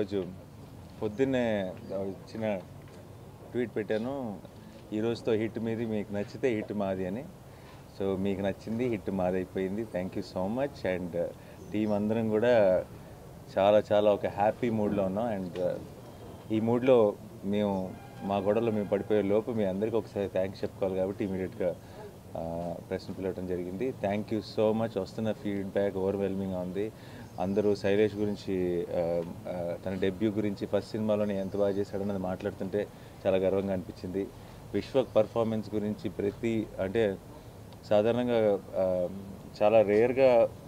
ఈరోజు పొద్దున్నే చిన్న ట్వీట్ పెట్టాను ఈ రోజుతో హిట్ మీది మీకు నచ్చితే హిట్ మాది అని సో మీకు నచ్చింది హిట్ మాది అయిపోయింది thank you so much and team అందరం కూడా చాలా చాలా ఒక హ్యాపీ మూడ్లో ఉన్నాం అండ్ ఈ మూడ్లో మేము మా గొడవలో మేము పడిపోయే లోపు మీ అందరికీ ఒకసారి థ్యాంక్స్ చెప్పుకోవాలి కాబట్టి ఇమీడియట్గా ప్రశ్న పిలవడం జరిగింది థ్యాంక్ యూ సో మచ్ వస్తున్న ఫీడ్బ్యాక్ ఓవర్వెల్మింగ్గా ఉంది అందరూ శైలేష్ గురించి ఆ, ఆ, తన డెబ్యూ గురించి ఫస్ట్ సినిమాలోనే ఎంత బాగా చేశాడని అది మాట్లాడుతుంటే చాలా గర్వంగా అనిపించింది విశ్వక్ పర్ఫార్మెన్స్ గురించి ప్రతి అంటే సాధారణంగా ఆ, చాలా రేర్గా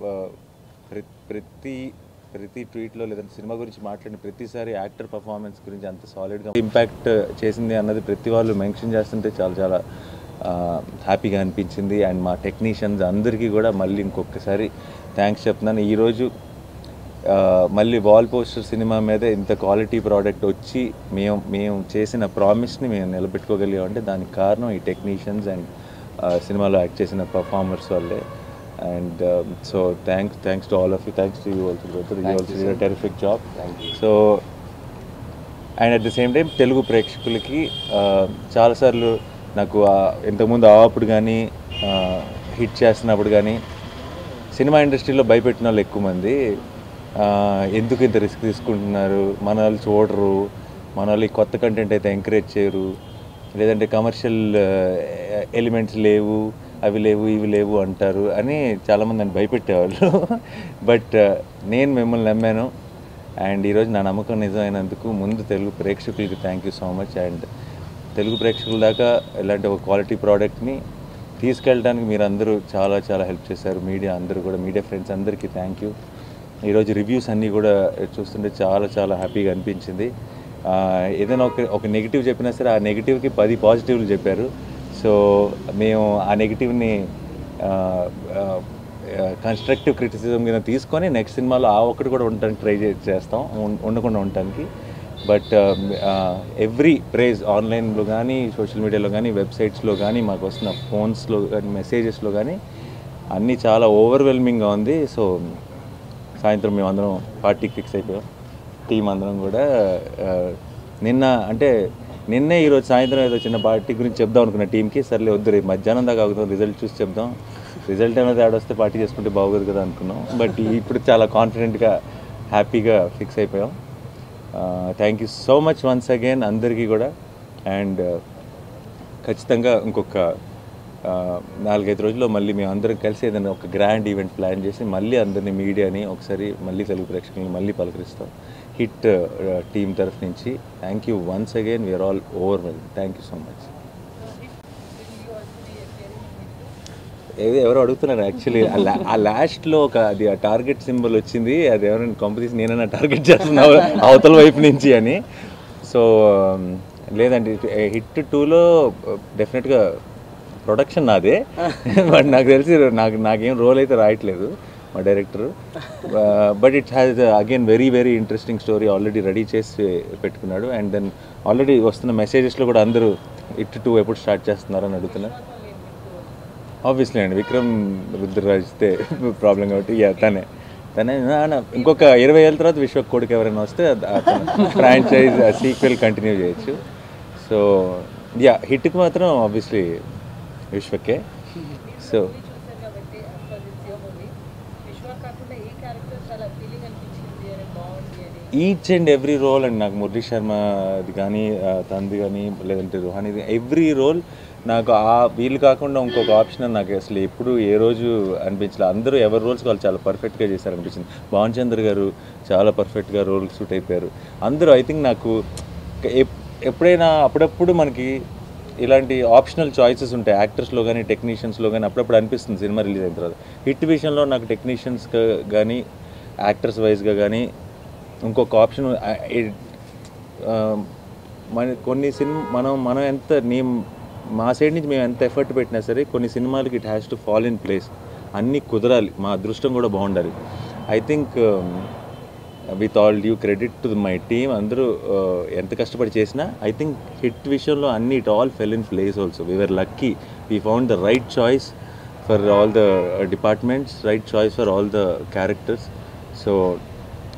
ప్రతి ప్రతి ట్వీట్లో లేదంటే సినిమా గురించి మాట్లాడిన ప్రతిసారి యాక్టర్ పర్ఫార్మెన్స్ గురించి అంత సాలిడ్గా ఇంపాక్ట్ చేసింది అన్నది ప్రతి వాళ్ళు మెన్షన్ చేస్తుంటే చాలా చాలా హ్యాపీగా అనిపించింది అండ్ మా టెక్నీషియన్స్ అందరికీ కూడా మళ్ళీ ఇంకొకసారి థ్యాంక్స్ చెప్తున్నాను ఈరోజు ఆ, మళ్ళీ వాల్ పోస్టర్ సినిమా మీద ఇంత క్వాలిటీ ప్రోడక్ట్ వచ్చి మేము మేము చేసిన ప్రామిస్ని మేము నిలబెట్టుకోగలిగామంటే దానికి కారణం ఈ టెక్నీషియన్స్ అండ్ సినిమాలో యాక్ట్ చేసిన పర్ఫార్మర్స్ వల్లే and so thanks thanks to all of you thanks to you also you also terrific job so and at the same time Telugu ప్రేక్షకులకి ఆ, చాలాసార్లు నాకు ఆ ఇంతకుముందు ఆప్పుడు కానీ హిట్ చేస్తున్నప్పుడు కానీ సినిమా ఇండస్ట్రీలో భయపెట్టిన వాళ్ళు ఎక్కువ మంది ఆ, ఎందుకు ఇంత రిస్క్ తీసుకుంటున్నారు మన వాళ్ళు చూడరు మన వాళ్ళు ఈ కొత్త కంటెంట్ అయితే ఎంకరేజ్ చేయరు లేదంటే కమర్షియల్ ఎలిమెంట్స్ లేవు అవి లేవు ఇవి లేవు అంటారు అని చాలామంది నన్ను భయపెట్టేవాళ్ళు బట్ నేను మిమ్మల్ని నమ్మాను అండ్ ఈరోజు నా నమ్మకం నిజమైనందుకు ముందు తెలుగు ప్రేక్షకులకి thank you so much and Telugu ప్రేక్షకుల దాకా ఇలాంటి ఒక క్వాలిటీ ప్రోడక్ట్ని తీసుకెళ్ళడానికి మీరు అందరూ చాలా చాలా హెల్ప్ చేశారు మీడియా అందరూ కూడా మీడియా ఫ్రెండ్స్ అందరికీ థ్యాంక్ యూ ఈరోజు రివ్యూస్ అన్నీ కూడా చూస్తుంటే చాలా చాలా హ్యాపీగా అనిపించింది ఆ, ఏదైనా ఒక ఒక నెగిటివ్ చెప్పినా సరే ఆ నెగిటివ్కి పది పాజిటివ్లు చెప్పారు సో మేము ఆ నెగిటివ్ని కన్స్ట్రక్టివ్ క్రిటిసిజం కింద తీసుకొని నెక్స్ట్ సినిమాలో ఆ ఒక్కటి కూడా ఉండటానికి ట్రై చేస్తాం ఉం- ఉండకుండా ఉండటానికి బట్ ఎవ్రీ ప్రైజ్ ఆన్లైన్లో కానీ సోషల్ మీడియాలో కానీ వెబ్సైట్స్లో కానీ మాకు వస్తున్న ఫోన్స్లో కానీ మెసేజెస్లో కానీ అన్నీ చాలా ఓవర్వెల్మింగ్గా ఉంది సో సాయంత్రం మేము అందరం పార్టీకి ఫిక్స్ అయిపోయాం టీం అందరం కూడా ఆ, నిన్న అంటే నిన్నే ఈరోజు సాయంత్రం ఏదో చిన్న పార్టీ గురించి చెప్దాం అనుకున్న టీంకి సర్లే వద్దు రేపు మధ్యాహ్నం దాకా ఆగుతాం రిజల్ట్ చూసి చెప్దాం రిజల్ట్ అనేది ఆడొస్తే పార్టీ చేసుకుంటే బాగోదు కదా అనుకున్నాం బట్ ఇప్పుడు చాలా కాన్ఫిడెంట్గా హ్యాపీగా ఫిక్స్ అయిపోయాం thank you so much once again అందరికీ కూడా అండ్ ఖచ్చితంగా ఇంకొక ఆ, నాలుగైదు రోజుల్లో మళ్ళీ మేము అందరం కలిసి ఏదైనా ఒక గ్రాండ్ ఈవెంట్ ప్లాన్ చేసి మళ్ళీ అందరినీ మీడియాని ఒకసారి మళ్ళీ తెలుగు ప్రేక్షకులను మళ్ళీ పలకరిస్తాం హిట్ టీమ్ తరఫు నుంచి thank you once again we're all over well thank you so much ఏదో ఎవరో అడుగుతున్నారు యాక్చువల్లీ ఆ లాస్ట్లో ఒక అది ఆ టార్గెట్ సింబల్ వచ్చింది అది ఎవరైనా కంపెనీస్ నేనైనా టార్గెట్ చేస్తున్నా అవతల వైపు నుంచి అని సో లేదండి హిట్ టూలో డెఫినెట్గా ప్రొడక్షన్ నాదే బట్ నాకు తెలిసి నాకు నాకేం రోల్ అయితే రాయట్లేదు మా director but it has again very very interesting story already ready చేసి పెట్టుకున్నాడు అండ్ దెన్ ఆల్రెడీ వస్తున్న మెసేజెస్లో కూడా అందరూ ఇట్ టూ ఎప్పుడు స్టార్ట్ చేస్తున్నారని అడుగుతున్నారు ఆబ్వియస్లీ అండి విక్రమ్ రుద్రరాజ్తే ప్రాబ్లం కాబట్టి యా తనే తనే నా- నా- ఇంకొక ఇరవై ఏళ్ళ తర్వాత విశ్వక్ కొడుకు ఎవరైనా వస్తే ఫ్రాంచైజ్ సీక్వెల్ కంటిన్యూ చేయొచ్చు సో యా హిట్కి మాత్రం ఆబ్వియస్లీ విశ్వకే సో చూసారు కాబట్టి అఫ్కోర్స్ ఇట్స్ యువర్ మూవీ విశ్వ కాకుండా ఏ క్యారెక్టర్ చాలా ఫీలింగ్ అనిపించింది అని బాగుంది అని each and every role and నాకు మురళీ శర్మ అది కానీ ఆ, తంది కానీ లేదంటే రుహాని ఎవ్రీ రోల్ నాకు ఆ వీళ్ళు కాకుండా ఇంకొక ఆప్షన్ అని నాకు అసలు ఎప్పుడు ఏ రోజు అనిపించలేదు అందరూ ఎవరి రోల్స్ వాళ్ళు చాలా పర్ఫెక్ట్గా చేశారు అనిపించింది భావన్ చంద్ర గారు చాలా పర్ఫెక్ట్గా రోల్ సూట్ అయిపోయారు అందరూ ఐ థింక్ నాకు ఎప్- ఎప్పుడైనా అప్పుడప్పుడు మనకి ఇలాంటి ఆప్షనల్ చాయిసెస్ ఉంటాయి యాక్టర్స్లో కానీ టెక్నీషియన్స్లో కానీ అప్పుడప్పుడు అనిపిస్తుంది సినిమా రిలీజ్ అయిన తర్వాత హిట్ విషయంలో నాకు టెక్నీషియన్స్ కానీ యాక్టర్స్ వైజ్గా కానీ ఇంకొక ఆప్షన్ మన కొన్ని సినిమా మనం మనం ఎంత నీ మా సైడ్ నుంచి మేము ఎంత ఎఫర్ట్ పెట్టినా సరే కొన్ని సినిమాలకి it has to fall in place అన్నీ కుదరాలి మా అదృష్టం కూడా బాగుండాలి I think with all due credit to my team అందరూ uh, ఎంత కష్టపడి చేసినా ఐ థింక్ హిట్ విషయంలో అన్ని it all fell in place also we're lucky we found the right choice for all the departments right choice for all the characters so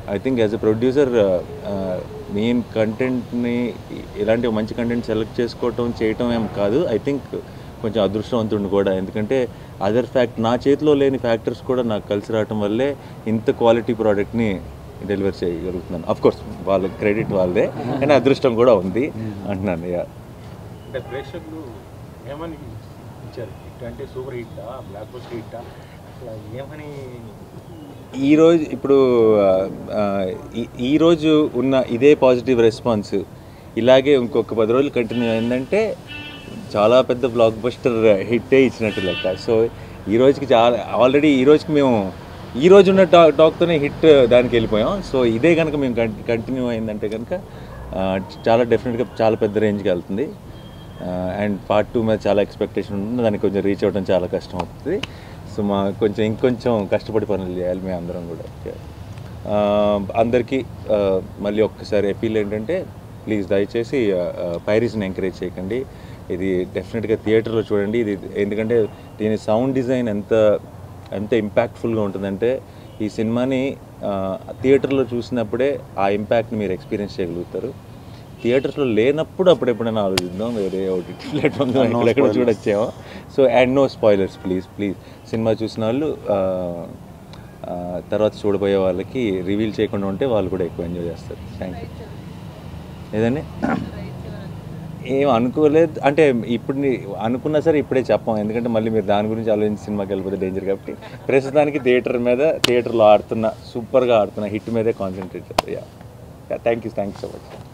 I think as a producer main కంటెంట్ని ఇలాంటి మంచి content select చేసుకోవటం చేయటం ఏం కాదు I think కొంచెం అదృష్టవంతుడిని కూడా ఎందుకంటే అదర్ ఫ్యాక్ట్ నా చేతిలో లేని ఫ్యాక్టర్స్ కూడా నాకు కలిసి రావటం వల్లే ఇంత క్వాలిటీ ప్రోడక్ట్ని డెలివర్ చేయగలుగుతున్నాను అఫ్ కోర్స్ వాళ్ళ క్రెడిట్ వాళ్ళదే కానీ అదృష్టం కూడా ఉంది అంటున్నాను యా అంటే ప్రేక్షకులు ఏమని ఇచ్చారు హిట్ అంటే సూపర్ హిట్టా బ్లాక్ బస్టర్ హిట్టా అసలు ఏమని ఈరోజు ఇప్పుడు ఆ, ఆ, ఈ- ఈరోజు ఉన్న ఇదే పాజిటివ్ రెస్పాన్స్ ఇలాగే ఇంకొక పది రోజులు కంటిన్యూ అయిందంటే చాలా పెద్ద బ్లాక్ బస్టర్ హిట్టే ఇచ్చినట్టు లెక్క సో ఈ రోజుకి చాలా ఆల్రెడీ ఈ రోజుకి మేము ఈ రోజు ఉన్న టాక్ టాక్తోనే హిట్ దానికి వెళ్ళిపోయాం సో ఇదే కనుక మేము కంటిన్యూ అయిందంటే కనుక ఆ, చాలా డెఫినెట్గా చాలా పెద్ద రేంజ్కి వెళ్తుంది అండ్ పార్ట్ టూ మీద చాలా ఎక్స్పెక్టేషన్ ఉంటుంది దానికి కొంచెం రీచ్ అవ్వడం చాలా కష్టం అవుతుంది సో మా కొంచెం ఇంకొంచెం కష్టపడి పనులు చేయాలి మేము అందరం కూడా ఆ, అందరికీ ఆ, మళ్ళీ ఒక్కసారి అపీల్ ఏంటంటే ప్లీజ్ దయచేసి పైరీస్ని ఎంకరేజ్ చేయకండి ఇది డెఫినెట్గా థియేటర్లో చూడండి ఇది ఎందుకంటే దీని సౌండ్ డిజైన్ ఎంత ఎంత ఇంపాక్ట్ఫుల్గా ఉంటుందంటే ఈ సినిమాని ఆ, థియేటర్లో చూసినప్పుడే ఆ ఇంపాక్ట్ని మీరు ఎక్స్పీరియన్స్ చేయగలుగుతారు థియేటర్స్లో లేనప్పుడు అప్పుడు ఎప్పుడైనా ఆలోచిద్దాం వేరే ఒకటి ప్లాట్ఫామ్లో ఎక్కడెక్కడ చూడొచ్చామో so and no spoilers please please సినిమా చూసిన వాళ్ళు ఆ, ఆ, తర్వాత చూడబోయే వాళ్ళకి రివీల్ చేయకుండా ఉంటే వాళ్ళు కూడా ఎక్కువ ఎంజాయ్ చేస్తారు థ్యాంక్ యూ ఏదండి ఏం అనుకోలేదు అంటే ఇప్పుడు ని- అనుకున్నా సరే ఇప్పుడే చెప్పాం ఎందుకంటే మళ్ళీ మీరు దాని గురించి ఆలోచించి సినిమాకి వెళ్ళిపోతే డేంజర్ కాబట్టి ప్రస్తుతానికి థియేటర్ మీద థియేటర్లో ఆడుతున్న సూపర్గా ఆడుతున్న హిట్ మీదే concentrate yeah thank you thank you so much